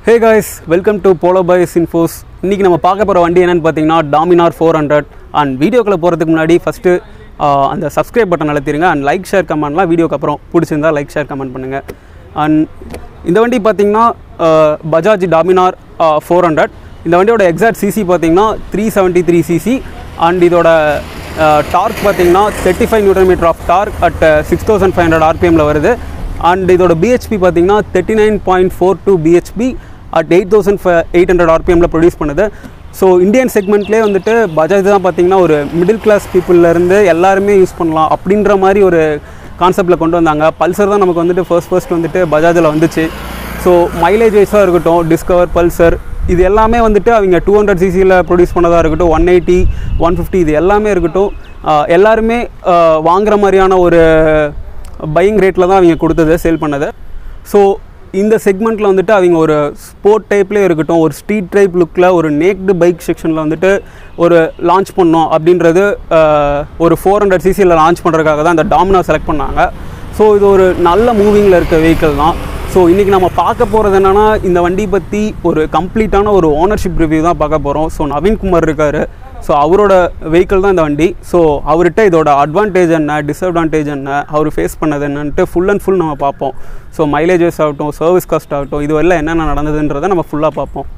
Hey guys welcome to போலோ பைஸ் இன்ஃபோஸ் இன்றைக்கி நம்ம பார்க்க போகிற வண்டி என்னென்னு பார்த்தீங்கன்னா டாமினார் ஃபோர் ஹண்ட்ரட் அண்ட் வீடியோக்குள்ளே போகிறதுக்கு முன்னாடி ஃபஸ்ட்டு அந்த சப்ஸ்கிரைப் பட்டன் அழுத்திடுங்க அண்ட் லைக் ஷேர் கமெண்ட்லாம் வீடியோக்கு அப்புறம் பிடிச்சிருந்தா லைக் ஷேர் கமெண்ட் பண்ணுங்கள் அண்ட் இந்த வண்டி பார்த்தீங்கன்னா பஜாஜ் டாமினார் ஃபோர் ஹண்ட்ரட் இந்த வண்டியோட எக்ஸாக்ட் சிசி பார்த்தீங்கன்னா three seventy three CC and இதோட டார்க் பார்த்தீங்கன்னா thirty five newton meter of torque at six thousand five hundred ஆர்பிஎம்மில் வருது அண்ட் இதோட பிஹெச்பி பார்த்தீங்கன்னா thirty nine point four two BHP at eight thousand eight hundred ஆர்பிஎம்மில் produce பண்ணுது so Indian செக்மெண்ட்லேயே வந்துட்டு பஜாஜ் தான் பார்த்தீங்கன்னா ஒரு மிடில் கிளாஸ் பீப்புளிலேருந்து எல்லாருமே யூஸ் பண்ணலாம் அப்படின்ற மாதிரி ஒரு கான்செப்டில் கொண்டு வந்தாங்க பல்சர் தான் நமக்கு வந்துட்டு ஃபர்ஸ்ட் ஃபர்ஸ்ட் வந்துட்டு பஜாஜில் வந்துச்சு ஸோ மைலேஜ் வைஸாக இருக்கட்டும் டிஸ்கவர் பல்சர் இது எல்லாமே வந்துட்டு அவங்க டூ ஹண்ட்ரட் சிசியில் ப்ரொடியூஸ் பண்ணதாக இருக்கட்டும் ஒன் எயிட்டி ஒன் ஃபிஃப்டி இது எல்லாமே இருக்கட்டும் ஆஹ் எல்லாருமே ஆஹ் வாங்குற மாதிரியான ஒரு பையிங் ரேட்டில் தான் அவங்க கொடுத்தது சேல் பண்ணது ஸோ இந்த செக்மெண்ட்டில் வந்துட்டு அவங்க ஒரு ஸ்போர்ட் டைப்லேயே இருக்கட்டும் ஒரு ஸ்ட்ரீட் டைப் லுக்கில் ஒரு நேக்டு பைக் செக்ஷனில் வந்துட்டு ஒரு லான்ச் பண்ணோம் அப்படின்றது ஆஹ் ஒரு ஃபோர் ஹண்ட்ரட் சிசியில் லான்ச் பண்ணுறதுக்காக தான் இந்த டாமினா செலக்ட் பண்ணாங்க ஸோ இது ஒரு நல்ல மூவிங்கில் இருக்க வெஹிக்கிள் தான் ஸோ இன்றைக்கி நம்ம பார்க்க போகிறது என்னென்னா இந்த வண்டி பற்றி ஒரு கம்ப்ளீட்டான ஒரு ஓனர்ஷிப் ரிவ்யூ தான் பார்க்க போகிறோம் ஸோ நவீன்குமார் இருக்கார் ஸோ அவரோட வெஹிக்கிள் தான் இந்த வண்டி ஸோ அவர்கிட்ட இதோட அட்வான்டேஜ் என்ன டிஸ்அட்வான்டேஜ் என்ன அவர் ஃபேஸ் பண்ணது என்னன்ட்டு ஃபுல் அண்ட் ஃபுல் நம்ம பார்ப்போம் ஸோ மைலேஜஸ் ஆகட்டும் சர்வீஸ் காஸ்ட் ஆகட்டும் இது எல்லாம் என்னென்ன நடந்ததுன்றதை நம்ம ஃபுல்லாக பார்ப்போம்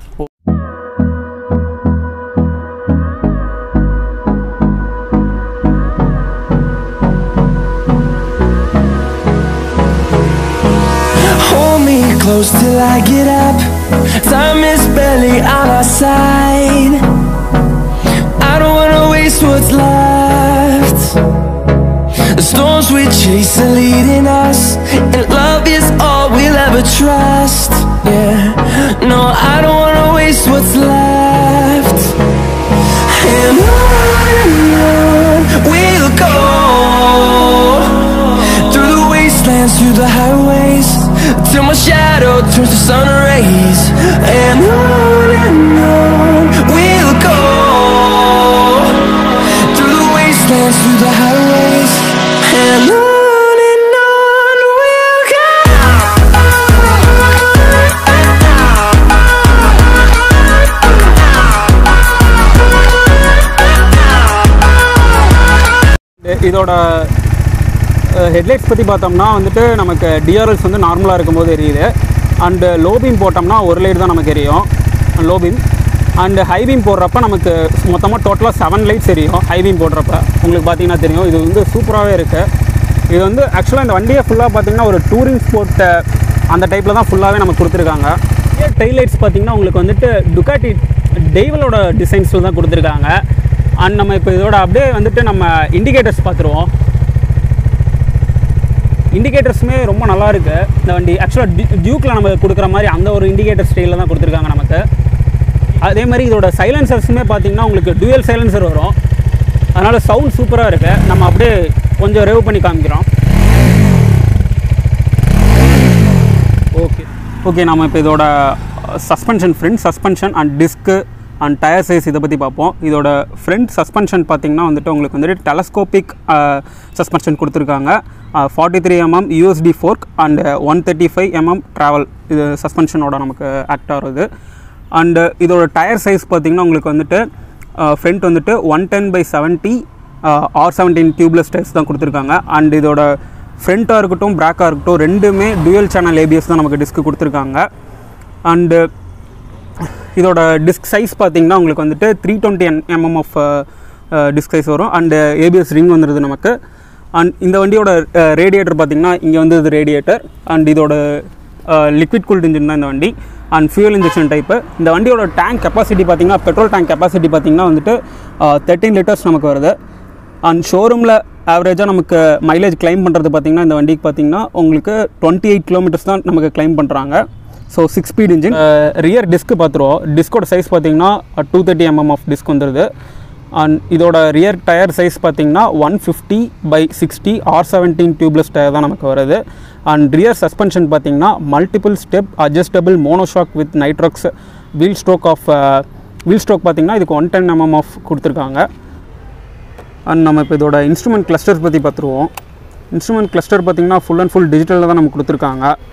Hold me close till I get up. Time is barely on our side. I don't wanna waste what's left. The storms we chase are leading us, and love is all we'll ever trust. Yeah, no, I don't wanna waste what's left. And on and on we'll go Through the wastelands, through the highways Till my shadow turns to sun rays And on and on we'll go Through the wastelands, through the highways And on and on we'll இதோட headlights பற்றி பார்த்தோம்னா வந்துட்டு நமக்கு DRLs வந்து நார்மலாக இருக்கும்போது எரியுது and low beam போட்டோம்னா ஒரு லைட் தான் நமக்கு எரியும் low beam and high beam போடுறப்ப நமக்கு மொத்தமாக டோட்டலாக செவன் லைட்ஸ் எரியும் ஹை பீம் போடுறப்ப உங்களுக்கு பார்த்தீங்கன்னா தெரியும் இது வந்து சூப்பராகவே இருக்குது இது வந்து ஆக்சுவலாக இந்த வண்டியை ஃபுல்லாக பார்த்தீங்கன்னா ஒரு டூரிங் ஸ்போர்ட் அந்த டைப்பில் தான் ஃபுல்லாகவே நமக்கு கொடுத்துருக்காங்க டெய்ல் லைட்ஸ் பார்த்தீங்கன்னா உங்களுக்கு வந்துட்டு டுக்காட்டி டெய்வலோட டிசைன்ஸில் தான் கொடுத்துருக்காங்க அண்ட் நம்ம இப்போ இதோட அப்படியே வந்துட்டு நம்ம இண்டிகேட்டர்ஸ் பார்த்துருவோம் இண்டிகேட்டர்ஸுமே ரொம்ப நல்லா இருக்கு இந்த வண்டி ஆக்சுவலாக டியூக்கில் நம்ம கொடுக்குற மாதிரி அந்த ஒரு இண்டிகேட்டர் ஸ்டைலில் தான் கொடுத்துருக்காங்க நமக்கு அதே மாதிரி இதோட சைலன்சர்ஸுமே பார்த்தீங்கன்னா உங்களுக்கு டூயல் சைலன்சர் வரும் அதனால் சவுண்ட் சூப்பராக இருக்கு நம்ம அப்படியே கொஞ்சம் ரெவ் பண்ணி காமிக்கிறோம் ஓகே ஓகே நம்ம இப்போ இதோட suspension front suspension and disc and tyre size இதை பற்றி பார்ப்போம் இதோட ஃப்ரண்ட் சஸ்பென்ஷன் பார்த்தீங்கன்னா வந்துட்டு உங்களுக்கு வந்துட்டு டெலஸ்கோபிக் சஸ்பென்ஷன் கொடுத்துருக்காங்க forty three MM USD fork and one thirty five MM travel இது சஸ்பென்ஷனோட நமக்கு ஆக்ட் ஆகுது அண்டு இதோட டயர் சைஸ் பார்த்தீங்கன்னா உங்களுக்கு வந்துட்டு ஃப்ரண்ட் வந்துட்டு one ten by seventy R seventeen tubeless tyres தான் கொடுத்துருக்காங்க அண்ட் இதோட ஃப்ரண்ட்டாக இருக்கட்டும் பேக்காக இருக்கட்டும் ரெண்டுமே டுவல் சேனல் ஏபிஎஸ் தான் நமக்கு டிஸ்க் கொடுத்துருக்காங்க அண்டு இதோட டிஸ்க் சைஸ் பார்த்தீங்கன்னா உங்களுக்கு வந்துட்டு த்ரீ டுவெண்ட்டி என் எம்எம் ஆஃப் டிஸ்க் சைஸ் வரும் அண்டு ஏபிஎஸ் ரிங் வந்துடுது நமக்கு அண்ட் இந்த வண்டியோட ரேடியேட்டர் பார்த்தீங்கன்னா இங்கே வந்து இது ரேடியேட்டர் அண்ட் இதோட லிக்விட் கூல்ட் இன்ஜின் தான் இந்த வண்டி அண்ட் ஃபியூல் இன்ஜெக்ஷன் டைப்பு இந்த வண்டியோட டேங்க் கெப்பாசிட்டி பார்த்தீங்கன்னா பெட்ரோல் டேங்க் கெப்பாசிட்டி பார்த்தீங்கன்னா வந்துட்டு தேர்ட்டின் லிட்டர்ஸ் நமக்கு வருது அண்ட் ஷோரூமில் ஆவரேஜாக நமக்கு மைலேஜ் கிளைம் பண்ணுறது பார்த்தீங்கன்னா இந்த வண்டிக்கு பார்த்தீங்கன்னா உங்களுக்கு டுவெண்ட்டி எயிட் கிலோமீட்டர்ஸ் தான் நமக்கு கிளைம் பண்ணுறாங்க so six speed engine rear disc பார்த்துருவோம் டிஸ்கோட சைஸ் பார்த்தீங்கன்னா two thirty MM of disc வந்துடுது அண்ட் இதோட ரியர் டயர் சைஸ் பார்த்தீங்கன்னா one fifty by sixty R seventeen tubeless tyre தான் நமக்கு வருது அண்ட் ரியர் சஸ்பென்ஷன் பார்த்தீங்கன்னா multiple step adjustable monoshock with nitrox wheel stroke of wheel stroke பார்த்தீங்கன்னா இதுக்கு one ten MM of கொடுத்துருக்காங்க அண்ட் நம்ம இப்போ இதோட இன்ஸ்ட்ருமெண்ட் கிளஸ்டர்ஸ் பற்றி பார்த்துருவோம் இன்ஸ்ட்ருமெண்ட் கிளஸ்டர் பார்த்தீங்கன்னா ஃபுல் அண்ட் ஃபுல் டிஜிட்டலில் தான் நமக்கு கொடுத்துருக்காங்க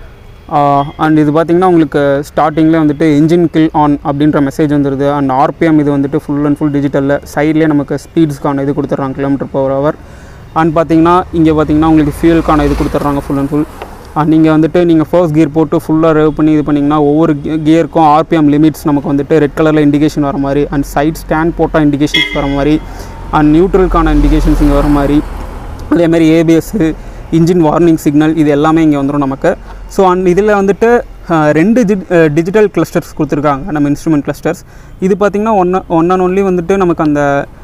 அண்ட் இது பார்த்தீங்கன்னா உங்களுக்கு ஸ்டார்டிங்கில் வந்துட்டு இன்ஜின் கில் ஆன் அப்படின்ற மெசேஜ் வந்துடுது அண்ட் ஆர்பிஎம் இது வந்துட்டு ஃபுல் அண்ட் ஃபுல் டிஜிட்டலில் சைட்லேயே நமக்கு ஸ்பீட்ஸ்க்கான இது கொடுத்துட்றாங்க கிலோமீட்டர் பவர் ஹவர் அண்ட் பார்த்தீங்கன்னா இங்கே பார்த்தீங்கன்னா உங்களுக்கு ஃபியூலுக்கான இது கொடுத்துட்றாங்க ஃபுல் அண்ட் ஃபுல் அண்ட் நீங்கள் வந்துட்டு நீங்கள் ஃபர்ஸ்ட் கியர் போட்டு ஃபுல்லாக ரேவ் பண்ணி இது பண்ணிங்கன்னா ஒவ்வொரு கியருக்கும் ஆர்பிஎம் லிமிட்ஸ் நமக்கு வந்துட்டு ரெட் கலரில் இண்டிகேஷன் வர மாதிரி அண்ட் சைட் ஸ்டாண்ட் போட்டால் இண்டிகேஷன்ஸ் வர மாதிரி அண்ட் நியூட்ரலுக்கான இண்டிகேஷன்ஸ் இங்கே வர மாதிரி அதேமாதிரி ஏபிஎஸ்ஸு இன்ஜின் வார்னிங் சிக்னல் இது எல்லாமே இங்கே வந்துடும் நமக்கு ஸோ அண்ட் இதில் வந்துட்டு அஹ், ரெண்டு டிஜிட்டல் கிளஸ்டர்ஸ் கொடுத்துருக்காங்க நம்ம இன்ஸ்ட்ருமெண்ட் கிளஸ்டர்ஸ் இது பார்த்திங்கன்னா ஒன் ஒன் அண்ட் ஒன்லி வந்துட்டு நமக்கு அந்த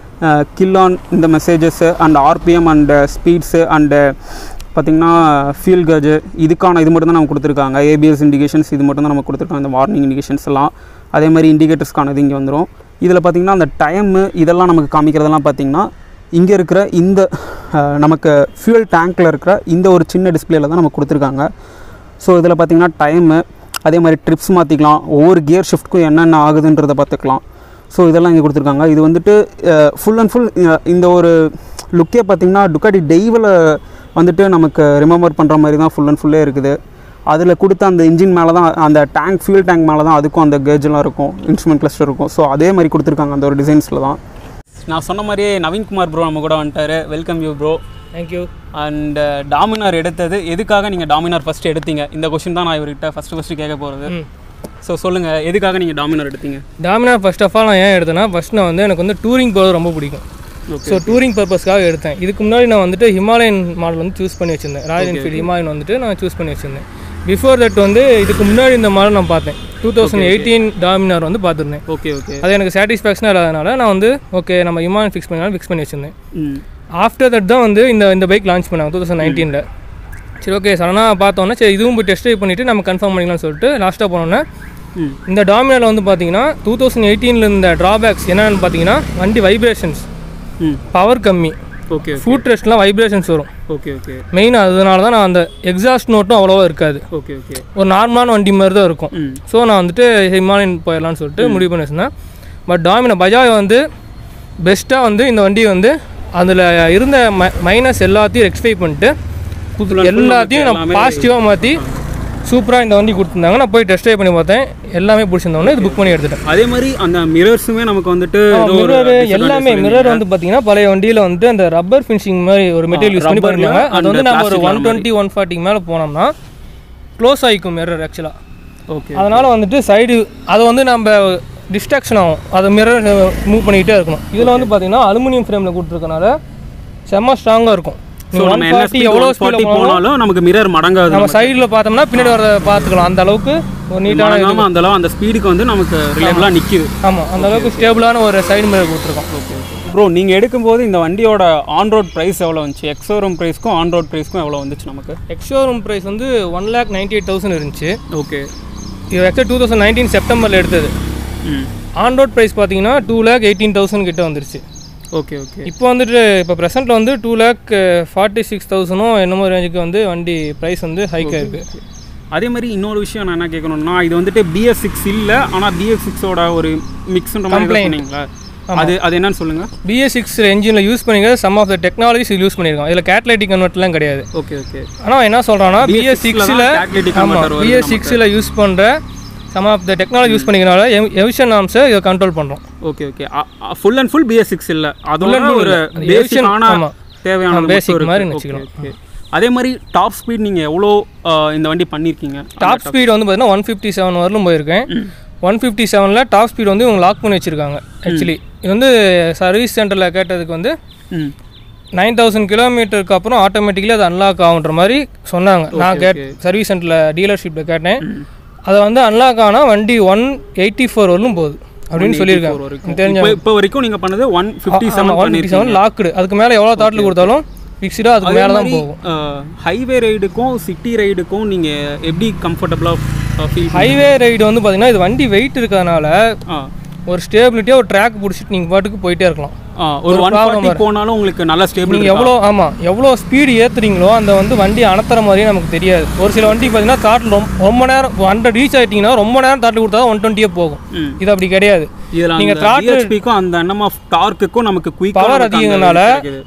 கில் ஆன் இந்த messages and RPM and speeds and பார்த்திங்கன்னா ஃபியூல் கஜ் இதுக்கான இது மட்டும் தான் நமக்கு கொடுத்துருக்காங்க ஏபிஎஸ் இண்டிகேஷன்ஸ் இது மட்டும் தான் நமக்கு கொடுத்துருக்காங்க இந்த வார்னிங் இண்டிகேஷன்ஸ் எல்லாம் அதே மாதிரி இண்டிகேட்டர்ஸ்க்கான இது இங்கே வந்துடும் இதில் பார்த்திங்கன்னா அந்த டைமு இதெல்லாம் நமக்கு காமிக்கிறதெல்லாம் பார்த்திங்கன்னா இங்கே இருக்கிற இந்த அஹ், நமக்கு ஃபியூல் டேங்க்கில் இருக்கிற இந்த ஒரு சின்ன டிஸ்பிளேல தான் நமக்கு கொடுத்துருக்காங்க ஸோ இதில் பார்த்திங்கன்னா டைமு அதே மாதிரி ட்ரிப்ஸ் மாற்றிக்கலாம் ஒவ்வொரு கியர் ஷிஃப்ட்க்கும் என்னென்ன ஆகுதுன்றதை பார்த்துக்கலாம் ஸோ இதெல்லாம் இங்கே கொடுத்துருக்காங்க இது வந்துட்டு ஃபுல் அண்ட் ஃபுல் இந்த ஒரு லுக்கே பார்த்திங்கன்னா டுக்காட்டி டெய்வில் வந்துட்டு நமக்கு ரிமெம்பர் பண்ணுற மாதிரி தான் ஃபுல் அண்ட் ஃபுல்லே இருக்குது அதில் கொடுத்த அந்த இன்ஜின் மேலே தான் அந்த டேங்க் ஃபியூல் டேங்க் மேலே தான் அதுக்கும் அந்த கேஜெலாம் இருக்கும் இன்ஸ்ட்ருமெண்ட் கிளஸ்டர் இருக்கும் ஸோ அதே மாதிரி கொடுத்துருக்காங்க அந்த ஒரு டிசைன்ஸில் தான் நான் சொன்ன மாதிரியே நவீன்குமார் ப்ரோ நம்ம கூட வந்துட்டார் welcome you bro thank you and Dominar எடுத்தது எதுக்காக நீங்கள் டாமினார் ஃபஸ்ட்டு எடுத்தீங்க இந்த கொஷின் தான் நான் இவர்கிட்ட ஃபஸ்ட்டு ஃபஸ்ட்டு கேட்க போகிறது ம் ஸோ சொல்லுங்கள் எதுக்காக நீங்கள் டாமினார் எடுத்தீங்க டாமினார் ஃபர்ஸ்ட் ஆஃப் ஆல் நான் ஏன் எடுத்தேன்னா ஃபர்ஸ்ட் நான் வந்து எனக்கு வந்து டூரிங் போகிறது ரொம்ப பிடிக்கும் Okay. ஸோ டூரிங் பர்பஸ்க்காக எடுத்தேன் இதுக்கு முன்னாடி நான் வந்துட்டு ஹிமாலயன் மாடல் வந்து சூஸ் பண்ணி வச்சிருந்தேன் ராயல் என்ஃபீல்டு ஹிமாலயன் வந்துட்டு நான் சூஸ் பண்ணி வச்சிருந்தேன் பிஃபோர் தட் வந்து இதுக்கு முன்னாடி இந்த மாடல் நான் பார்த்தேன் டூ தௌசண்ட் எயிட்டீன் டாமினார் வந்து பார்த்துருந்தேன் ஓகே ஓகே அது எனக்கு சாட்டிஸ்ஃபேக்ஷனாக இல்லாதனால நான் வந்து ஓகே நம்ம ஹிமாலயன் ஃபிக்ஸ் பண்ணாலும் ஃபிக்ஸ் பண்ணி வச்சிருந்தேன் ம் ஆஃப்டர் தட் தான் வந்து இந்த இந்த பைக் லான்ச் பண்ணாங்க டூ தௌசண்ட் நைன்டீனில் சரி ஓகே சடனாக பார்த்தோன்னே சரி இதுவும் போய் டெஸ்ட் ட்ரைவ் பண்ணிவிட்டு நம்ம கன்ஃபார்ம் பண்ணிக்கலாம்னு சொல்லிட்டு லாஸ்ட்டாக போனோன்னே ம் இந்த டாமினாரில் வந்து பார்த்தீங்கன்னா டூ தௌசண்ட் எயிட்டீனில் இந்த ட்ராபேக்ஸ் என்னென்னு பார்த்தீங்கன்னா வண்டி வைப்ரேஷன்ஸ் ம் பவர் கம்மி ஓகே ஃபுட் ரெஸ்ட்லாம் வைப்ரேஷன்ஸ் வரும் ஓகே ஓகே மெயினாக அதனால தான் நான் அந்த எக்ஸாஸ்ட் நோட்டும் அவ்வளோவா இருக்காது ஓகே ஓகே ஒரு நார்மலான வண்டி மாதிரி தான் இருக்கும் ம் ஸோ நான் வந்துட்டு ஹிமாலயன் போயிடலாம்னு சொல்லிட்டு முடிவு பண்ணி வச்சிருந்தேன் பட் டாமினா பஜாஜ் வந்து பெஸ்ட்டாக வந்து இந்த வண்டி வந்து அதில் இருந்த ம மைனஸ் எல்லாத்தையும் ரெக்டிஃபை பண்ணிட்டு Full and full எல்லாத்தையும் நான் எல்லாமே- பாசிட்டிவாக மாற்றி சூப்பராக இந்த வண்டி கொடுத்துருந்தாங்க நான் போய் டெஸ்ட் ட்ரைவ் பண்ணி பார்த்தேன் எல்லாமே பிடிச்சிருந்தோன்னே இது புக் பண்ணி எடுத்துட்டேன் அதே மாதிரி அந்த மிரர்ஸுமே நமக்கு வந்துட்டு ஏதோ ஒரு மிரர் disadvantage எல்லாமே சொல்லியிருந்தீங்க. மிரர் வந்து பார்த்தீங்கன்னா பழைய வண்டியில் வந்து அந்த ரப்பர் ஃபினிஷிங் மாதிரி ஒரு மெட்டீரியல் யூஸ் பண்ணி rubber ல பண்ணிருந்தாங்க அது வந்து and நம்ம ஒரு plastic ஒன் வர டுவெண்ட்டி ஒன் ஃபார்ட்டிக்கு மேலே போனோம்னா க்ளோஸ் ஆகிக்கும் மிரர் ஆக்சுவலாக ஓகே அதனால் வந்துட்டு சைடு அதை வந்து நம்ம டிஸ்ட்ராக்ஷன் ஆகும் அதை மிரர் மூவ் பண்ணிக்கிட்டே இருக்கணும் இதில் வந்து பார்த்தீங்கன்னா அலுமினியம் ஃப்ரேமில் கொடுத்துருக்கனால செம்ம ஸ்ட்ராங்காக இருக்கும் ஸோ நம்ம என்ன ஃபார்ட்டி எவ்வளோ ஃபார்ட்டி ஸ்பீடில் போனாலும் நமக்கு மிரர் மடங்காது நம்ம சைடில் பார்த்தோம்னா பின்னாடி வரத பார்த்துக்கலாம் அந்த அளவுக்கு ஒரு நீட்டான மடங்காம அந்த அளவு அந்த ஸ்பீடுக்கு வந்து நமக்கு ரிலேபிளாக நிற்கிது ஆமாம் அந்த அளவுக்கு ஸ்டேபிளான ஒரு சைடு மிரர் கொடுத்துருக்கோம் ப்ரோ நீங்கள் எடுக்கும்போது இந்த வண்டியோட ஆன் ரோட் ப்ரைஸ் எவ்வளோ வந்துச்சு எக்ஸோரூம் ப்ரைஸ்க்கும் ஆன் ரோட் ப்ரைஸ்க்கும் எவ்வளோ வந்துச்சு நமக்கு எக்ஷோரூம் ப்ரைஸ் வந்து one lakh ninety eight thousand இருந்துச்சு ஓகே இது ஆக்சுவலாக டூ தௌசண்ட் நைன்டீன் செப்டம்பரில் எடுத்தது ம் ஆன் ரோட் ப்ரைஸ் பார்த்தீங்கன்னா டூ லேக் எயிட்டீன் தௌசண்ட் கிட்ட வந்துருச்சு ஓகே ஓகே இப்போ வந்துட்டு இப்போ ப்ரெசென்ட்டில் வந்து டூ லேக் ஃபார்ட்டி சிக்ஸ் தௌசண்டும் என்னமோ ரேஞ்சுக்கு வந்து வண்டி ப்ரைஸ் வந்து ஹைக் ஆயிருக்கு அதே மாதிரி இன்னொரு விஷயம் நான் என்ன கேட்கணும்னா இது வந்துட்டு பிஎஸ் சிக்ஸ் இல்லை ஆனால் பிஎஸ் சிக்ஸோட ஒரு மிக்ஸ்ன்ற மாதிரி ஏதோ Complaint. சொன்னீங்களா அது அது என்னன்னு சொல்லுங்கள் பிஎஸ் சிக்ஸ் என்ஜினில் யூஸ் பண்ணிக்கிற some of the technologies use பண்ணியிருக்கோம் இதில் கேட்லைட்டிக் கன்வெர்ட்லாம் கிடையாது ஓகே ஓகே ஆனால் என்ன சொல்கிறான்னா BS6 பிஎஸ் ல சிக்ஸில் தான் catalytic ஆமாம் converter வருது பிஎஸ் சிக்ஸில் யூஸ் பண்ணுற some of the technology use பண்ணிக்கிறனால எமிஷன் நாம்ஸை இதை கண்ட்ரோல் பண்ணுறோம் okay okay full and full BS six இல்லை Full அதோட and full ஒரு இல்ல. அது பேசிக் aviation- ஆனால் ஆமா. தேவையான ஆ, basic மாதிரி வச்சுக்கலாம். ஓகே அதே மாதிரி டாப் ஸ்பீட் நீங்கள் எவ்வளோ அஹ், இந்த வண்டி பண்ணியிருக்கீங்க டாப் ஸ்பீடு வந்து பார்த்தீங்கன்னா ஒன் ஃபிஃப்டி செவன் வரலும் போயிருக்கேன் ஒன் ஃபிஃப்டி செவனில் டாப் ஸ்பீடு வந்து இவங்க லாக் பண்ணி வச்சுருக்காங்க ஆக்சுவலி இது வந்து சர்வீஸ் சென்டரில் கேட்டதுக்கு வந்து ம் நைன் தௌசண்ட் கிலோமீட்டருக்கு அப்புறம் ஆட்டோமேட்டிக்கலி அது அன்லாக் ஆகுன்ற மாதிரி சொன்னாங்க நான் கேட் சர்வீஸ் சென்டரில் டீலர்ஷிப்பில் கேட்டேன் அதை வந்து அன்லாக் ஆனால் வண்டி ஒன் எயிட்டி ஃபோர் வரலும் போகுது அப்படின்னு சொல்லியிருக்காங்க எனக்கு தெரிஞ்ச இப்போ இப்போ வரைக்கும் நீங்கள் பண்ணது one fifty seven one fifty seven locked அதுக்கு மேலே எவ்வளோ தாட்டில் கொடுத்தாலும் ஃபிக்ஸ்டாக அதுக்கு மேலே தான் போகும் ஹைவே ரைடுக்கும் சிட்டி ரைடுக்கும் நீங்கள் எப்படி கம்ஃபர்டபுளாக ஃபீல் ஹைவே ரைடு வந்து பார்த்தீங்கன்னா இது வண்டி வெயிட் இருக்கிறதுனால ஆ ஒரு ஸ்டேபிலிட்டியாக ஒரு ட்ராக் பிடிச்சிட்டு நீங்கள் பாட்டுக்கு போயிட்டே இருக்கலாம் ஆ ஒரு ஒன் ஃபார்ட்டி போனாலும் உங்களுக்கு நல்ல ஸ்டேபிள் நீங்கள் எவ்வளோ ஆமாம் எவ்வளோ ஸ்பீடு ஏற்றுறீங்களோ அந்த வந்து வண்டி அணத்துற மாதிரியே நமக்கு தெரியாது ஒரு சில வண்டி பார்த்தீங்கன்னா தாட்டில் ரொம்ப ரொம்ப நேரம் ஹண்ட்ரட் ரீச் ஆகிட்டிங்கன்னா ரொம்ப நேரம் தாட்டில் கொடுத்தா ஒன் டுவெண்ட்டியே போகும் ம். இது அப்படி கிடையாது இதில் நீங்க நீங்கள் throttle- பிஹெச்பிக்கும் அந்த எண்ணம் ஆஃப் டார்க்குக்கும் நமக்கு குயிக் பவர் அதிகங்கனால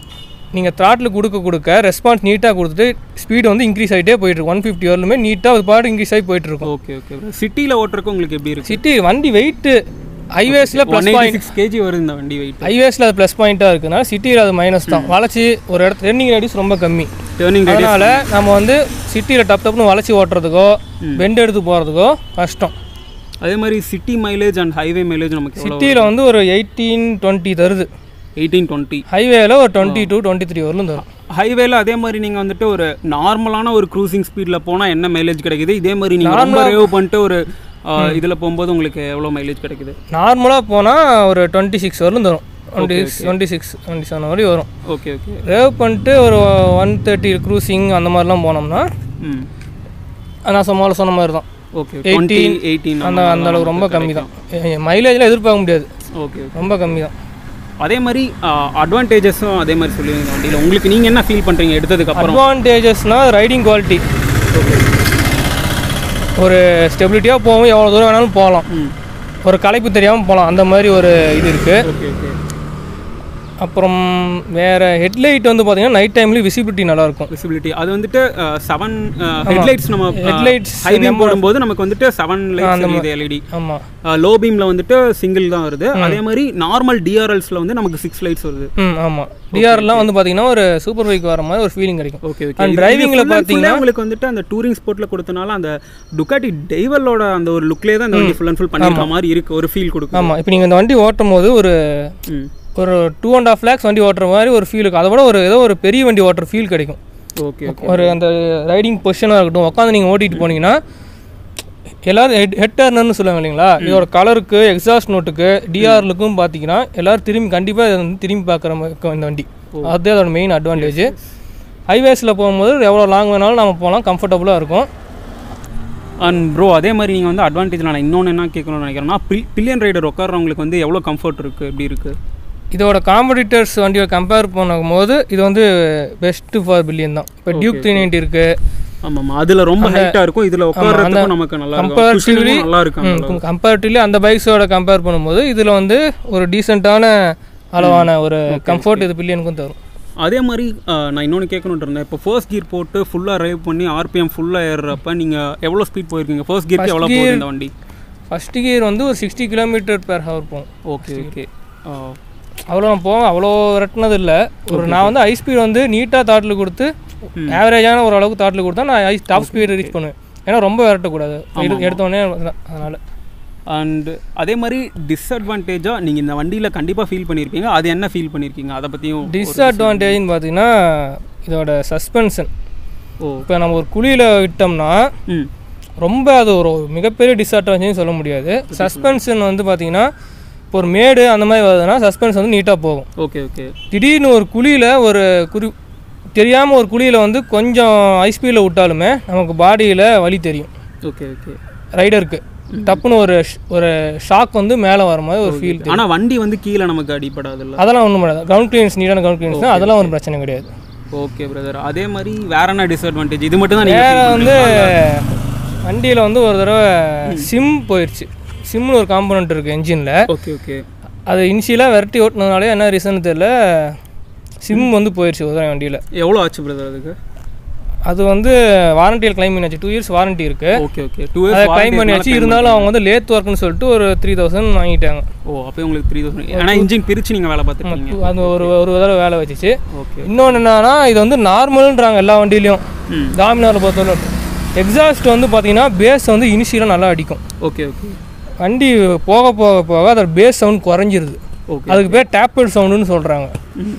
நீங்கள் த்ராட்டில் கொடுக்க கொடுக்க ரெஸ்பான்ஸ் நீட்டாக கொடுத்துட்டு ஸ்பீடு வந்து இன்க்ரீஸ் ஆகிட்டே போயிட்டுருக்கு ஒன் ஃபிஃப்டி வரலுமே நீட்டாக அது பாட்டு இன்க்ரீஸ் ஆகி போயிட்டுருக்கும் ஓகே ஓகே சிட்டியில் ஓட்டுறதுக்கு உங்களுக்கு எப்படி இருக்கு சிட்டி வண்டி வெயிட்டு ஹைவேஸில் one plus eighty point six KG வருது இந்த வண்டி வெயிட் ஹைவேஸில் அது ப்ளஸ் பாயிண்ட்டாக இருக்குன்னா சிட்டியில் அது மைனஸ் தான் வளைச்சி ஒரு இடத்துல ரன்னிங் ரேடியஸ் ரொம்ப கம்மி டேர்னிங் அதனால் நம்ம வந்து சிட்டியில் டப் டப்னு வளைச்சி ஓட்டுறதுக்கோ பெண்ட் எடுத்து போகிறதுக்கோ கஷ்டம் அதே மாதிரி city mileage and highway mileage நமக்கு எவ்வளோ சிட்டியில் வந்து ஒரு எயிட்டீன் டுவெண்ட்டி தருது எயிட்டீன் டுவெண்ட்டி ஹைவேல ஒரு டுவெண்ட்டி டூ டுவெண்ட்டி த்ரீ வரலும் தரும் ஹைவேல அதே மாதிரி நீங்கள் வந்துட்டு ஒரு நார்மலான ஒரு க்ரூசிங் ஸ்பீடில் போனால் என்ன மைலேஜ் கிடைக்குது இதே மாதிரி நீங்கள் ரொம்ப ரேவ் பண்ணிட்டு ஒரு இதில் போகும்போது உங்களுக்கு எவ்வளோ மைலேஜ் கிடைக்குது நார்மலாக போனால் ஒரு டுவெண்ட்டி சிக்ஸ் வரலும் தரும் twenty six twenty six twenty seven வரையும் வரும் ஓகே ஓகே ரேவ் பண்ணிட்டு ஒரு ஒன் தேர்ட்டி க்ரூசிங் அந்த மாதிரிலாம் போனோம்னா ம் நான் சொன்னால சொன்ன மாதிரி தான் ஓகே டுவெண்ட்டி எயிட்டீன் அந்த அந்த அளவுக்கு ரொம்ப கம்மி தான் மைலேஜில் எதிர்பார்க்க முடியாது ஓகே ரொம்ப கம்மி தான் அதே மாதிரி அட்வான்டேஜஸும் அதே மாதிரி சொல்லுவீங்க வண்டியில் உங்களுக்கு நீங்கள் என்ன ஃபீல் பண்ணுறீங்க எடுத்ததுக்கு அப்புறம் அட்வான்டேஜஸ்னால் ரைடிங் குவாலிட்டி ஒரு ஸ்டெபிலிட்டியாக போவோம் எவ்வளோ தூரம் வேணாலும் போகலாம் ம் ஒரு களைப்பு தெரியாமல் போகலாம் அந்த மாதிரி ஒரு இது இருக்குது ஓகே ஓகே அப்புறம் வேறு ஹெட்லைட் வந்து பார்த்தீங்கன்னா நைட் டைம்லேயும் விசிபிலிட்டி நல்லாயிருக்கும் விசிபிலிட்டி அது வந்துட்டு செவன் ஹெட்லைட்ஸ் நம்ம Headlights ஹை பீம் போடும்போது நமக்கு வந்துட்டு செவன் லைட்ஸ் தெரியுது எல்இடி ஆமாம் லோ பீமில் வந்துட்டு சிங்கிள் தான் வருது அதே மாதிரி நார்மல் டிஆர்எல்ஸில் வந்து நமக்கு சிக்ஸ் லைட்ஸ் வருது ம் ஆமாம் டிஆர்லாம் வந்து பார்த்தீங்கன்னா ஒரு சூப்பர் பைக் வர மாதிரி ஒரு ஃபீலிங் கிடைக்கும் ஓகே ஓகே And driving ல பார்த்தீங்கன்னா- உங்களுக்கு வந்துட்டு அந்த டூரிங் ஸ்போர்ட்ல கொடுத்தனால அந்த டுக்காட்டி டைவலோட அந்த ஒரு லுக்லேயே தான் இந்த வண்டி ஃபுல் அண்ட் ஃபுல் பண்ணிருக்க மாதிரி இருக்கு ஒரு ஃபீல் கொடுக்கும் ஆமாம் இப்போ நீங்கள் இந்த வண்டி ஓட்டும் போது ஒரு ம் ஒரு டூ அண்ட் ஆஃப் லேக்ஸ் வண்டி ஓட்டுற மாதிரி ஒரு ஃபீல் இருக்கும் அதை விட ஒரு ஏதோ ஒரு பெரிய வண்டி ஓட்டுற ஃபீல் கிடைக்கும் ஓகே ஓகே ஒரு அந்த ரைடிங் பொசிஷனாக இருக்கட்டும் உட்காந்து நீங்கள் ஓட்டிட்டு போனீங்கன்னா எல்லாரும் ஹெட் ஹெட் டர்னர்னு சொல்லுவாங்க இல்லைங்களா இதோட கலருக்கு எக்ஸாஸ்ட் நோட்டுக்கு டிஆர்லுக்கும் பார்த்தீங்கன்னா எல்லாரும் திரும்பி கண்டிப்பாக இதை வந்து திரும்பி பார்க்குற மாதிரி இருக்கும் இந்த வண்டி அதுதான் அதோட மெயின் அட்வான்டேஜ் ஹைவேஸில் போகும்போது எவ்வளோ லாங் வேணாலும் நம்ம போகலாம் கம்ஃபர்டபுளாக இருக்கும் அண்ட் ப்ரோ அதே மாதிரி நீங்கள் வந்து அட்வான்டேஜ் நான் இன்னொன்று என்ன கேட்கணும்னு நினைக்கிறேன்னா பில்லியன் ரைடர் உட்காரவங்களுக்கு வந்து எவ்வளோ கம்ஃபர்ட் இருக்குது எப்படி இருக்குது இதோட காம்படிட்டர்ஸ் வண்டியை கம்பேர் பண்ணும்போது இது வந்து பெஸ்ட்டு ஃபார் பில்லியன் தான் இப்போ டியூக் த்ரீ நைன்ட்டி இருக்குது ஆமாம் அதில் ரொம்ப ஹைட்டாக இருக்கும் இதில் உட்கார்றதுக்கும் நமக்கு நல்லா இருக்கும் கம்பேரிட்டிவ்லி Cushioning நல்லா இருக்கும் கம்பேரிட்டிவ்லி அந்த பைக்ஸோட கம்பேர் பண்ணும்போது இதில் வந்து ஒரு டீசெண்டான அளவான ஒரு கம்ஃபர்ட் இது பில்லியனுக்கும் தரும் அதே மாதிரி அஹ், நான் இன்னொன்று கேட்கணுன்ட்டு இருந்தேன் இப்போ ஃபர்ஸ்ட் கியர் போட்டு ஃபுல்லாக ரைவ் பண்ணி ஆர்பிஎம் ஃபுல்லாக ஏறுறப்ப நீங்கள் எவ்வளோ ஸ்பீட் போயிருக்கீங்க ஃபர்ஸ்ட் கியருக்கு எவ்வளோ போகுது இந்த வண்டி ஃபஸ்ட்டு கியர் வந்து ஒரு சிக்ஸ்டி கிலோமீட்டர் பெர் ஹவர் போகும் ஓகே ஓகே அவ்வளோ நான் போவேன் அவ்வளோ விரட்டினது இல்லை ஒரு நான் வந்து ஹை ஸ்பீட் வந்து நீட்டாக தாட்டில் கொடுத்து ஆவரேஜான ஒரு அளவுக்கு தாட்டில் கொடுத்தா நான் ஹை டாப் ஸ்பீடு ரீச் பண்ணுவேன் ஏன்னா ரொம்ப விரட்டக்கூடாது எடு- எடுத்தோடனே அதனால் அண்ட் அதே மாதிரி டிஸ்அட்வான்டேஜாக நீங்கள் இந்த வண்டியில் கண்டிப்பாக ஃபீல் பண்ணியிருப்பீங்க அது என்ன ஃபீல் பண்ணியிருக்கீங்க அதை பற்றியும் டிஸ்அட்வான்டேஜ்னு பார்த்தீங்கன்னா இதோட சஸ்பென்ஷன் ஓ இப்போ நம்ம ஒரு குழியில் விட்டோம்னா ம் ரொம்ப அது ஒரு மிகப்பெரிய டிஸ்அட்வான்டேஜ் சொல்ல முடியாது சஸ்பென்ஷன் வந்து பார்த்தீங்கன்னா இப்போ ஒரு மேடு அந்த மாதிரி வருதுன்னா சஸ்பென்ஸ் வந்து நீட்டாக போகும் ஓகே ஓகே திடீர்னு ஒரு குழியில் ஒரு குறி தெரியாமல் ஒரு குழியில் வந்து கொஞ்சம் ஹை ஸ்பீடில் விட்டாலுமே நமக்கு பாடியில் வலி தெரியும் ஓகே ஓகே ரைடருக்கு டப்புன்னு ஒரு ஷ்- ஒரு ஷாக் வந்து மேலே வர மாதிரி ஒரு ஃபீல் தெரியும் ஆனால் வண்டி வந்து கீழே நமக்கு அடிப்படாதுல்ல அதெல்லாம் ஒன்றும் பண்ணாது கிரவுண்ட் கிளீன்ஸ் நீட்டான கிரவுண்ட் கிளீன்ஸ் அதெல்லாம் ஒரு பிரச்சனை கிடையாது ஓகே பிரதர் அதே மாதிரி வேற என்ன டிஸ்அட்வான்டேஜ் இது மட்டும் தான் வேற நீங்கள் வந்து வண்டியில் வந்து ஒரு தடவை சிம் போயிடுச்சு சிம்னு ஒரு காம்பனண்ட் இருக்குது என்ஜினில் ஓகே ஓகே அது இனிஷியலாக விரட்டி ஓட்டினதுனாலே என்ன ரீசன் தெரியல சிம் வந்து போயிடுச்சு ஒரு தடவை வண்டியில் எவ்வளோ ஆச்சு பிரதர் அதுக்கு அது வந்து வாரண்டியில் கிளைம் பண்ணியாச்சு டூ இயர்ஸ் வாரண்டி இருக்குது ஓகே ஓகே டூ அதை இயர்ஸ் கிளைம் பண்ணியாச்சு இருந்தாலும் அவங்க வந்து லேத் ஒர்க்னு சொல்லிட்டு ஒரு த்ரீ தௌசண்ட் வாங்கிட்டாங்க ஓ அப்போ உங்களுக்கு த்ரீ தௌசண்ட் ஏன்னா இன்ஜின் பிரிச்சு நீங்கள் வேலை பார்த்துருக்கீங்க அது ஒரு ஒரு தடவை வேலை வச்சுச்சு ஓகே இன்னொன்று என்னன்னா இது வந்து நார்மல்ன்றாங்க எல்லா வண்டியிலையும் ம் டாமினாரை பொறுத்தவரை எக்ஸாஸ்ட் வந்து பார்த்தீங்கன்னா பேஸ் வந்து இனிஷியலாக நல்லா அடிக்கும் ஓகே ஓகே வண்டி போக போக போக அதோட பேஸ் சவுண்ட் குறைஞ்சிருது ஓகே அதுக்கு பேர் டேப்பர் சவுண்டுன்னு சொல்கிறாங்க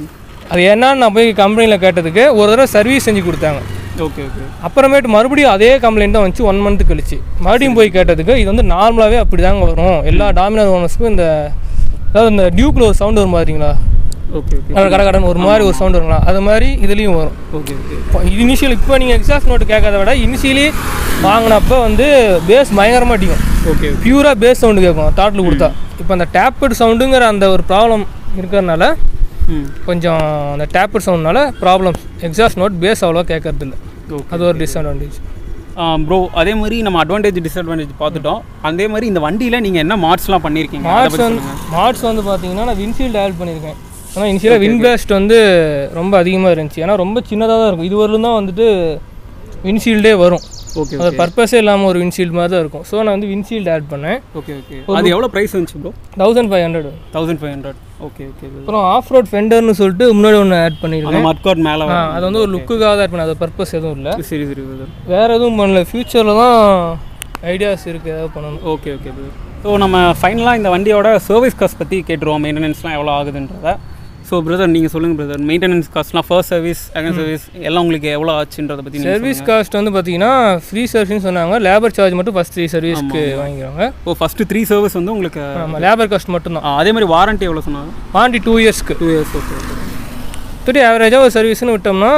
அது என்னன்னு நான் போய் கம்பெனியில் கேட்டதுக்கு ஒரு தடவை சர்வீஸ் செஞ்சு கொடுத்தாங்க ஓகே ஓகே அப்புறமேட்டு மறுபடியும் அதே கம்ப்ளைண்ட் தான் வந்துச்சு ஒன் மந்த் கழிச்சு மறுபடியும் போய் கேட்டதுக்கு இது வந்து நார்மலாகவே அப்படி தாங்க வரும் எல்லா டாமினார் ஓனர்ஸ்க்கும் இந்த அதாவது இந்த டியூக்கில் ஒரு சவுண்ட் வரும் பாத்தீங்களா ஓகே ஓகே கட கட கடன் ஒரு மாதிரி ஒரு சவுண்ட் வருங்களா அது மாதிரி இதுலேயும் வரும் ஓகே ஓகே இனிஷியல் இப்போ நீங்கள் எக்ஸாஸ்ட் நோட்டு கேட்கறத விட இனிஷியலி வாங்கினப்ப வந்து பேஸ் பயங்கரமாக அடிக்கும் ஓகே பியூராக பேஸ் சவுண்டு கேட்கும் தாட்டில் கொடுத்தா இப்போ அந்த டேப்பட் சவுண்டுங்கிற அந்த ஒரு ப்ராப்ளம் இருக்கிறதுனால ம் கொஞ்சம் அந்த டேப்பட் சவுண்ட்னால ப்ராப்ளம்ஸ் எக்ஸாஸ்ட் நோட் பேஸ் அவ்வளோவா கேட்கறது இல்ல ஓகே அது ஒரு டிஸ்அட்வான்டேஜ் ப்ரோ அதே மாதிரி நம்ம அட்வான்டேஜ் டிஸ்அட்வான்டேஜ் பார்த்துட்டோம் அதே மாதிரி இந்த வண்டியில் நீங்கள் என்ன மார்ட்ஸ்லாம் பண்ணியிருக்கீங்க அதை மார்ட்ஸ் பற்றி வந்து சொல்லுங்கள் மார்ட்ஸ் வந்து பார்த்தீங்கன்னா நான் வின்ஃபீல்டு ஆட் பண்ணியிருக்கேன் ஆனால் இனிஷியலாக விண்பிளாஸ்ட் வந்து ரொம்ப அதிகமாக இருந்துச்சு ஏன்னா ரொம்ப சின்னதாக தான் இருக்கும் இது வரலும் தான் வந்துட்டு விண்ஷீல்டே வரும் ஓகே அது பர்பஸே இல்லாமல் ஒரு விண்ஷீல்டு மாதிரி தான் இருக்கும் ஸோ நான் வந்து விண்ஷீல்டு ஆட் பண்ணேன் ஓகே ஓகே அது எவ்வளோ ப்ரைஸ் வந்துச்சு bro thousand five hundred thousand five hundred okay okay அப்புறம் ஆஃப் ரோட் ஃபெண்டர்னு சொல்லிட்டு முன்னாடி ஒன்று ஆட் பண்ணியிருக்கேன் அந்த மட்காட் மேலே ஆ, அது வந்து ஒரு லுக்குக்காக தான் ஆட் பண்ணேன் அது பர்பஸ் எதுவும் இல்லை சரி சரி பிரதர் வேறு எதுவும் பண்ணல ஃப்யூச்சரில் தான் ஐடியாஸ் இருக்குது ஏதாவது பண்ணணும் ஓகே ஓகே பிரதர் ஸோ நம்ம ஃபைனலாக இந்த வண்டியோட சர்வீஸ் காஸ்ட் பற்றி கேட்டுருவோம் மெயின்டெனன்ஸ்லாம் எவ்வளோ ஆகுதுன்றத ஸோ பிரதர் நீங்கள் சொல்லுங்கள் பிரதர் மெயின்டெனன்ஸ் காஸ்ட்லாம் ஃபர்ஸ்ட் சர்வீஸ் செகண்ட் சர்வீஸ் எல்லாம் உங்களுக்கு எவ்வளோ ஆச்சுன்றதை பற்றி சர்வீஸ் காஸ்ட் வந்து பார்த்தீங்கன்னா ஃப்ரீ சர்வீஸ்னு சொன்னாங்க லேபர் சார்ஜ் மட்டும் ஃபஸ்ட் த்ரீ சர்வீஸ்க்கு வாங்கிக்கிறாங்க ஓ ஃபஸ்ட்டு த்ரீ சர்வீஸ் வந்து உங்களுக்கு ஆமாம் லேபர் காஸ்ட் மட்டும்தான் ஆ, அதே மாதிரி வாரண்ட்டி எவ்வளோ சொன்னாங்க வாண்டி டூ இயர்ஸ்க்கு டூ இயர்ஸ் ஓகே ஓகே துட்டி ஆவரேஜாக ஒரு சர்வீஸ்னு விட்டோம்னா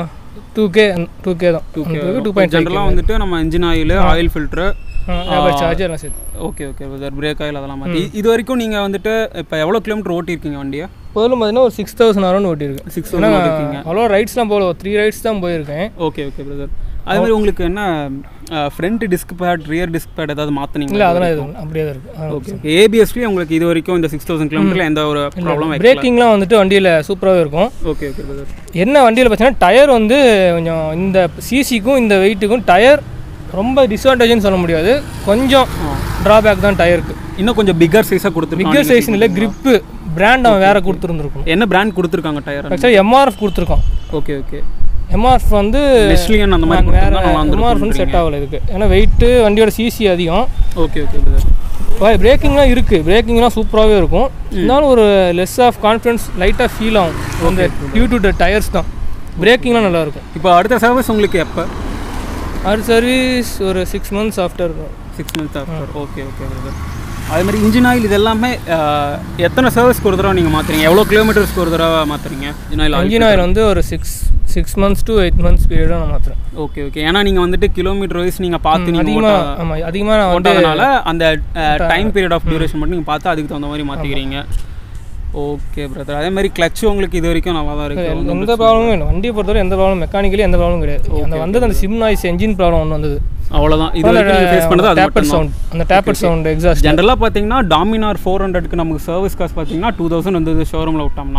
டூ கே டூ கே தான் டூ டூ பாயிண்ட் ஜென்ரலாக வந்துட்டு நம்ம engine oil oil filter labour charge எல்லாம் சேர்த்து okay okay brother brake oil அதெல்லாம் மாற்றி இது வரைக்கும் நீங்கள் வந்துட்டு இப்போ எவ்வளோ கிலோமீட்டர் ஓட்டியிருக்கீங்க வண்டியை பொருளும் பார்த்தீங்கன்னா ஒரு சிக்ஸ் தௌசண்ட் அரௌண்ட் ஓட்டியிருக்கேன் சிக்ஸ் ஏன்னா ஓட்டியிருக்கீங்க அவ்வளோ ரைட்ஸ்லாம் போகல ஒரு த்ரீ ரைட்ஸ் தான் போயிருக்கேன் ஓகே ஓகே பிரதர் அதே மாதிரி உங்களுக்கு என்ன front disc pad rear disc pad ஏதாவது இல்லை மாற்றினீங்களா அதெல்லாம் இது அப்படியே தான் இருக்குது ஓகே ஓகே ஏபிஎஸ்லேயே உங்களுக்கு இது வரைக்கும் இந்த சிக்ஸ் தௌசண்ட் கிலோமீட்டரில் எந்த ஒரு ப்ராப்ளம் பிரேக்கிங்லாம் வந்துட்டு வண்டியில் சூப்பராகவே இருக்கும் ஓகே ஓகே பிரதர் என்ன வண்டியில் பார்த்தீங்கன்னா டயர் வந்து கொஞ்சம் இந்த சிசிக்கும் இந்த வெயிட்டுக்கும் டயர் ரொம்ப டிஸ்அட்வான்டேஜ்னு சொல்ல முடியாது கொஞ்சம் ட்ராபேக் தான் டயருக்கு இன்னும் கொஞ்சம் பிக்கர் சைஸாக கொடுத்துருக்காங்க பிக்கர் சைஸ் இல்லை grip பிராண்ட் அவன் வேற கொடுத்துருந்துருக்கணும் என்ன பிராண்ட் கொடுத்துருக்காங்க டயர் ஆக்சுவலாக எம்ஆர்எஃப் கொடுத்துருக்கோம் ஓகே ஓகே எம்ஆர்எஃப் வந்து நெஸ்லியன் அந்த மாதிரி வேற கொடுத்துருந்தா நல்லா எம்ஆர்எஃப் வந்து செட் ஆகல இதுக்கு ஏன்னா வெயிட்டு வண்டியோட சிசி அதிகம் ஓகே ஓகே பிரதர் பிரேக்கிங்லாம் இருக்குது பிரேக்கிங்லாம் சூப்பராகவே இருக்கும் இருந்தாலும் ஒரு லெஸ் ஆஃப் கான்ஃபிடன்ஸ் லைட்டாக ஃபீல் ஆகும் அந்த டியூ டு த டயர்ஸ் தான் பிரேக்கிங்லாம் நல்லா இருக்கும் இப்போ அடுத்த சர்வீஸ் உங்களுக்கு எப்போ அடுத்த சர்வீஸ் ஒரு six months after six months after okay okay brother அதே மாதிரி இன்ஜின் ஆயில் இது எல்லாமே அஹ், எத்தனை சர்வீஸ்க்கு ஒரு தடவை நீங்கள் மாற்றுறீங்க எவ்வளோ கிலோமீட்டர்ஸ்க்கு ஒரு தடவை மாற்றுறீங்க இன்ஜின் ஆயில் இன்ஜின் ஆயில் வந்து ஒரு six six months to eight months பீரியடாக நான் மாற்றுறேன் ஓகே ஓகே ஏன்னா நீங்கள் வந்துட்டு கிலோமீட்டர் வைஸ் நீங்கள் பார்த்து நீங்கள் அதிகமாக ஆமாம் அதிகமாக நான் வந்து ஓட்டதுனால அந்த டைம் பீரியட் ஆஃப் டியூரேஷன் மட்டும் நீங்கள் பார்த்து அதுக்கு தகுந்த மாதிரி மாற்றிக்கிறீங்க ஓகே பிரதர் அதே மாதிரி கிளச் உங்களுக்கு இது வரைக்கும் நல்லா தான் இருக்கு ஒண்ணும் எந்த ப்ராப்ளமும் இல்லை வண்டியை பொறுத்தவரை எந்த ப்ராப்ளம் மெக்கானிக்கலி எந்த ப்ராப்ளமும் கிடையாது அந்த வந்தது அந்த சிம் நாய்ஸ் என்ஜின் ப்ராப்ளம் ஒன்று வந்தது அவ்வளோதான் இது வரைக்கும் ஃபேஸ் பண்ணது அது டேப்பர் மட்டும் சவுண்ட் அந்த டேப்பர் சவுண்ட் எக்ஸாஸ்ட் ஜென்ரலாக பார்த்தீங்கன்னா டாமினார் ஃபோர் ஹண்ட்ரட்க்கு நமக்கு சர்வீஸ் காஸ்ட் பார்த்தீங்கன்னா டூ தௌசண்ட் வந்தது ஷோரூமில் விட்டோம்னா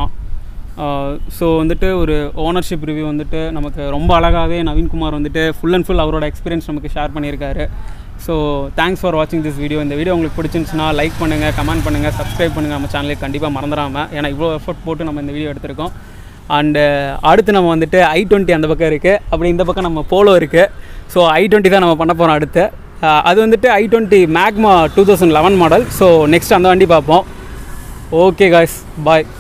ஸோ வந்துட்டு ஒரு ஓனர்ஷிப் ரிவ்யூ வந்துட்டு நமக்கு ரொம்ப அழகாகவே நவீன்குமார் வந்துட்டு ஃபுல் அண்ட் ஃபுல் அவரோட எக்ஸ்பீரியன்ஸ் நமக்கு ஷேர் பண்ணியிருக்காரு ஸோ தேங்க்ஸ் ஃபார் வாட்சிங் திஸ் வீடியோ இந்த வீடியோ உங்களுக்கு பிடிச்சிருந்துச்சுன்னா லைக் பண்ணுங்கள் கமெண்ட் பண்ணுங்கள் சப்ஸ்கிரைப் பண்ணுங்கள் நம்ம சேனலுக்கு கண்டிப்பாக மறந்துடாமல் ஏன்னா இவ்வளோ எஃபர்ட் போட்டு நம்ம இந்த வீடியோ எடுத்திருக்கோம் அண்டு அடுத்து நம்ம வந்துட்டு ஐ டுவெண்ட்டி அந்த பக்கம் இருக்குது அப்படி இந்த பக்கம் நம்ம போலோ இருக்குது ஸோ ஐ டுவெண்ட்டி தான் நம்ம பண்ண போகிறோம் அடுத்து அஹ் அது வந்துட்டு i twenty Magna two thousand eleven model so next அந்த வண்டி பார்ப்போம் ஓகே காய்ஸ் பாய்